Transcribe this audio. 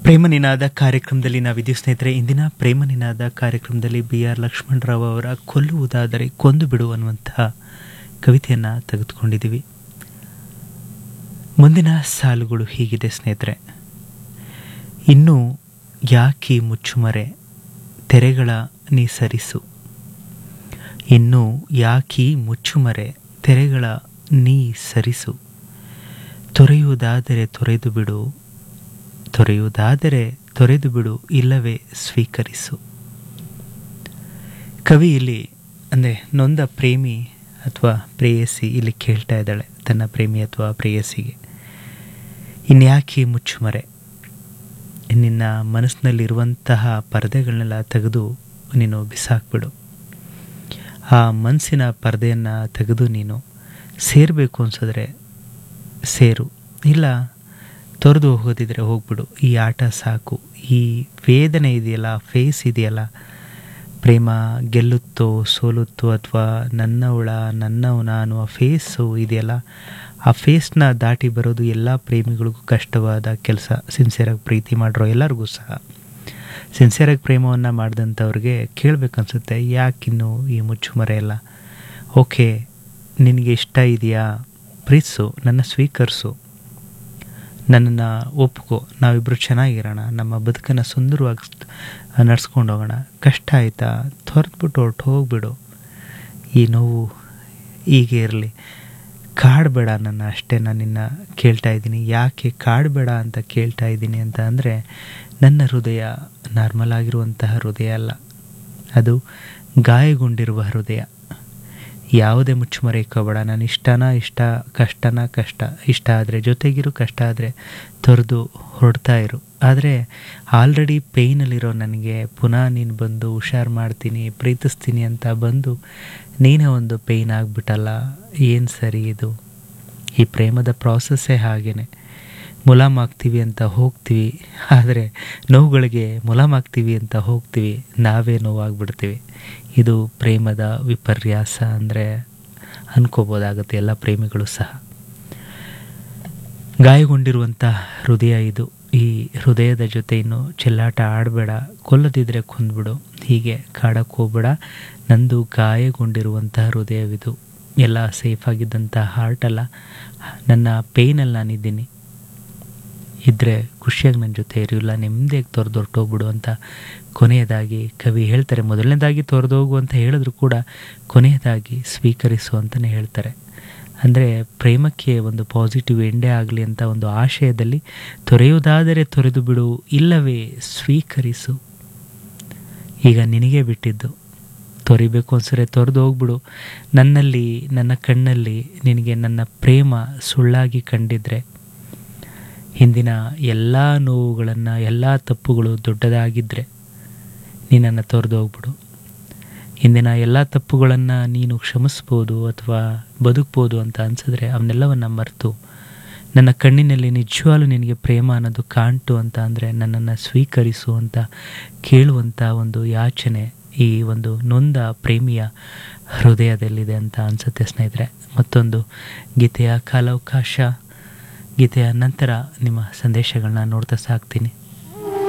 ಪ್ರೇಮ ನಿನಾದ ಕಾರ್ಯಕ್ರಮದಲ್ಲಿ ನಾವಿದ್ದೀವಿ ಸ್ನೇಹಿತರೆ ಇಂದಿನ ಪ್ರೇಮ ನಿನಾದ ಕಾರ್ಯಕ್ರಮದಲ್ಲಿ ಬಿ ಆರ್ ಲಕ್ಷ್ಮಣರಾವ್ ಅವರ ಕೊಲ್ಲುವುದಾದರೆ ಕೊಂದು ಬಿಡು ಅನ್ನುವಂತಹ ಕವಿತೆಯನ್ನು ತೆಗೆದುಕೊಂಡಿದ್ದೀವಿ ಮುಂದಿನ ಸಾಲುಗಳು ಹೀಗಿದೆ ಸ್ನೇಹಿತರೆ ಇನ್ನು ಯಾಕಿ ಮುಚ್ಚುಮರೆ ತೆರೆಗಳ ನೀ ಸರಿಸು ಇನ್ನು ಯಾಕಿ ಮುಚ್ಚುಮರೆ ತೆರೆಗಳ ನೀ ಸರಿಸು ತೊರೆಯುವುದಾದರೆ ತೊರೆದು ಬಿಡು ತೊರೆಯುವುದಾದರೆ ತೊರೆದು ಬಿಡು ಇಲ್ಲವೇ ಸ್ವೀಕರಿಸು ಕವಿ ಇಲ್ಲಿ ಅಂದರೆ ನೊಂದ ಪ್ರೇಮಿ ಅಥವಾ ಪ್ರೇಯಸಿ ಇಲ್ಲಿ ಕೇಳ್ತಾ ಇದ್ದಾಳೆ ತನ್ನ ಪ್ರೇಮಿ ಅಥವಾ ಪ್ರೇಯಸಿಗೆ ಇನ್ಯಾಕೆ ಮುಚ್ಚುಮರೆ ನಿನ್ನ ಮನಸ್ಸಿನಲ್ಲಿರುವಂತಹ ಪರದೆಗಳನ್ನೆಲ್ಲ ತೆಗೆದು ನೀನು ಬಿಸಾಕ್ಬಿಡು ಆ ಮನಸ್ಸಿನ ಪರದೆಯನ್ನು ತೆಗೆದು ನೀನು ಸೇರಬೇಕು ಅನ್ಸಿದ್ರೆ ಸೇರು ಇಲ್ಲ ತೊರೆದು ಹೋಗೋದಿದ್ರೆ ಹೋಗ್ಬಿಡು ಈ ಆಟ ಸಾಕು ಈ ವೇದನೆ ಇದೆಯಲ್ಲ ಫೇಸ್ ಇದೆಯಲ್ಲ ಪ್ರೇಮ ಗೆಲ್ಲುತ್ತೋ ಸೋಲುತ್ತೋ ಅಥವಾ ನನ್ನವಳ ನನ್ನವು ನಾನು ಆ ಫೇಸು ಇದೆಯಲ್ಲ ಆ ಫೇಸ್ನ ದಾಟಿ ಬರೋದು ಎಲ್ಲ ಪ್ರೇಮಿಗಳಿಗೂ ಕಷ್ಟವಾದ ಕೆಲಸ ಸಿನ್ಸಿಯರಾಗಿ ಪ್ರೀತಿ ಮಾಡಿರೋ ಎಲ್ಲರಿಗೂ ಸಹ ಸಿನ್ಸಿಯರಾಗಿ ಪ್ರೇಮವನ್ನು ಮಾಡಿದಂಥವ್ರಿಗೆ ಕೇಳಬೇಕನ್ಸುತ್ತೆ ಯಾಕಿನ್ನು ಈ ಮುಚ್ಚುಮರೆ ಎಲ್ಲ ಓಕೆ ನಿನಗೆ ಇಷ್ಟ ಇದೆಯಾ ಪ್ರೀತಿಸು ನನ್ನ ಸ್ವೀಕರಿಸು ನನ್ನನ್ನು ಒಪ್ಕೋ ನಾವಿಬ್ಬರು ಚೆನ್ನಾಗಿರೋಣ ನಮ್ಮ ಬದುಕನ್ನು ಸುಂದರವಾಗಿ ನಡ್ಸ್ಕೊಂಡು ಹೋಗೋಣ ಕಷ್ಟ ಆಯಿತಾ ತೊರೆದ್ಬಿಟ್ಟು ಹೊರಟು ಹೋಗ್ಬಿಡು ಈ ನೋವು ಹೀಗೆ ಇರಲಿ ಕಾಡಬೇಡ ನನ್ನ ಅಷ್ಟೇ ನಾನು ನಿನ್ನ ಕೇಳ್ತಾ ಇದ್ದೀನಿ ಯಾಕೆ ಕಾಡಬೇಡ ಅಂತ ಕೇಳ್ತಾ ಇದ್ದೀನಿ ಅಂತ ಅಂದರೆ ನನ್ನ ಹೃದಯ ನಾರ್ಮಲ್ ಆಗಿರುವಂತಹ ಹೃದಯ ಅಲ್ಲ ಅದು ಗಾಯಗೊಂಡಿರುವ ಹೃದಯ ಯಾವುದೇ ಮುಚ್ಚುಮರೆ ಇಕ್ಕೋಬೇಡ ನಾನು ಇಷ್ಟನ ಇಷ್ಟ ಕಷ್ಟನ ಕಷ್ಟ ಇಷ್ಟ ಆದರೆ ಜೊತೆಗಿರು ಕಷ್ಟ ಆದರೆ ತೊರೆದು ಹೊರಡ್ತಾ ಇರು ಆದರೆ ಆಲ್ರೆಡಿ ಪೇಯ್ನಲ್ಲಿರೋ ನನಗೆ ಪುನಃ ನೀನು ಬಂದು ಹುಷಾರು ಮಾಡ್ತೀನಿ ಪ್ರೀತಿಸ್ತೀನಿ ಅಂತ ಬಂದು ನೀನೇ ಒಂದು ಪೇಯ್ನ್ ಆಗಿಬಿಟ್ಟಲ್ಲ ಏನು ಸರಿ ಇದು ಈ ಪ್ರೇಮದ ಪ್ರಾಸೆಸ್ಸೇ ಹಾಗೇ ಮುಲಾಮಾಗ್ತೀವಿ ಅಂತ ಹೋಗ್ತೀವಿ ಆದರೆ ನೋವುಗಳಿಗೆ ಮುಲಾಮಾಗ್ತೀವಿ ಅಂತ ಹೋಗ್ತೀವಿ ನಾವೇ ನೋವಾಗಿಬಿಡ್ತೀವಿ ಇದು ಪ್ರೇಮದ ವಿಪರ್ಯಾಸ ಅಂದರೆ ಅನ್ಕೋಬೋದಾಗುತ್ತೆ ಎಲ್ಲ ಪ್ರೇಮಿಗಳು ಸಹ ಗಾಯಗೊಂಡಿರುವಂಥ ಹೃದಯ ಇದು ಈ ಹೃದಯದ ಜೊತೆ ಇನ್ನು ಚೆಲ್ಲಾಟ ಆಡಬೇಡ ಕೊಲ್ಲದಿದ್ದರೆ ಕೊಂದ್ಬಿಡು ಹೀಗೆ ಕಾಡಕ್ಕೆ ಹೋಗ್ಬೇಡ ನಂದು ಗಾಯಗೊಂಡಿರುವಂಥ ಹೃದಯವಿದು ಎಲ್ಲ ಸೇಫಾಗಿದ್ದಂಥ ಹಾರ್ಟಲ್ಲ ನನ್ನ ಪೇಯ್ನಲ್ಲಿ ನಾನಿದ್ದೀನಿ ಇದ್ದರೆ ಖುಷಿಯಾಗಿ ನನ್ನ ಜೊತೆ ಇರಿಲ್ಲ ನೆಮ್ಮದಿಯಾಗಿ ತೊರೆದು ಹೊರಟೋಗ್ಬಿಡು ಅಂತ ಕೊನೆಯದಾಗಿ ಕವಿ ಹೇಳ್ತಾರೆ ಮೊದಲನೇದಾಗಿ ತೊರೆದು ಹೋಗು ಅಂತ ಹೇಳಿದ್ರು ಕೂಡ ಕೊನೆಯದಾಗಿ ಸ್ವೀಕರಿಸು ಅಂತಲೇ ಹೇಳ್ತಾರೆ ಅಂದರೆ ಪ್ರೇಮಕ್ಕೆ ಒಂದು ಪಾಸಿಟಿವ್ ಎಂಡೇ ಆಗಲಿ ಅಂತ ಒಂದು ಆಶಯದಲ್ಲಿ ತೊರೆಯುವುದಾದರೆ ತೊರೆದು ಬಿಡು ಇಲ್ಲವೇ ಸ್ವೀಕರಿಸು ಈಗ ನಿನಗೆ ಬಿಟ್ಟಿದ್ದು ತೊರಿಬೇಕು ಅನ್ಸರೆ ತೊರೆದು ಹೋಗ್ಬಿಡು ನನ್ನಲ್ಲಿ ನನ್ನ ಕಣ್ಣಲ್ಲಿ ನಿನಗೆ ನನ್ನ ಪ್ರೇಮ ಸುಳ್ಳಾಗಿ ಕಂಡಿದ್ರೆ ಹಿಂದಿನ ಎಲ್ಲ ನೋವುಗಳನ್ನು ಎಲ್ಲ ತಪ್ಪುಗಳು ದೊಡ್ಡದಾಗಿದ್ದರೆ ನೀನನ್ನು ತೊರೆದು ಹೋಗ್ಬಿಡು ಹಿಂದಿನ ಎಲ್ಲ ತಪ್ಪುಗಳನ್ನು ನೀನು ಕ್ಷಮಿಸ್ಬೋದು ಅಥವಾ ಬದುಕ್ಬೋದು ಅಂತ ಅನಿಸಿದ್ರೆ ಅವನ್ನೆಲ್ಲವನ್ನು ಮರೆತು ನನ್ನ ಕಣ್ಣಿನಲ್ಲಿ ನಿಜವಾಗ್ಲೂ ನಿನಗೆ ಪ್ರೇಮ ಅನ್ನೋದು ಕಾಣ್ತು ಅಂತ ಅಂದರೆ ನನ್ನನ್ನು ಸ್ವೀಕರಿಸು ಅಂತ ಕೇಳುವಂಥ ಒಂದು ಯಾಚನೆ ಈ ಒಂದು ನೊಂದ ಪ್ರೇಮಿಯ ಹೃದಯದಲ್ಲಿದೆ ಅಂತ ಅನಿಸುತ್ತೆ ಸ್ನೇಹಿತರೆ ಮತ್ತೊಂದು ಗೀತೆಯ ಕಾಲಾವಕಾಶ ಗೀತೆಯ ನಂತರ ನಿಮ್ಮ ಸಂದೇಶಗಳನ್ನ ನೋಡ್ತಾ ಸಾಕ್ತೀನಿ